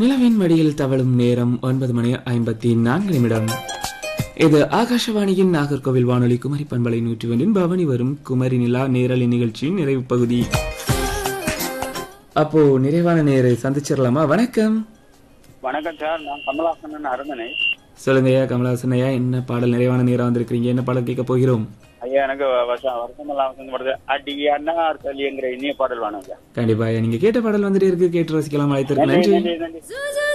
நிலவின் மடியில் தவழும் நேரம் ஒன்பது மணி ஐம்பத்தி நான்கு நிமிடம் இது ஆகாஷவாணியின் நாகர்கோவில் வானொலி குமரி பண்பலை நூற்றி ஒன்றின் பவனி வரும் குமரி நிலா நேரலை நிகழ்ச்சியின் நிறைவு பகுதி அப்போ நிறைவான நேரை சந்திச்சிடலாமா வணக்கம் வணக்கம் சார் நான் கமலாசனன் அருந்தனை சொல்லுங்க ஐயா கமலஹாசன் ஐயா என்ன பாடல் நிறைவான நேரம் வந்திருக்கிறீங்க என்ன பாடல் கேட்க போகிறோம் ஐயா எனக்கு வருஷம் வருஷமெல்லாம் வசந்த படுது அடி அண்ணார் தலிங்கிற இனிய பாடல் வேணும் ஐயா கண்டிப்பா ஐயா நீங்க கேட்ட பாடல் வந்துட்டே இருக்கு கேட்டு ரசிக்கலாம் அழைத்திருக்கு நன்றி நன்றி நன்றி நன்றி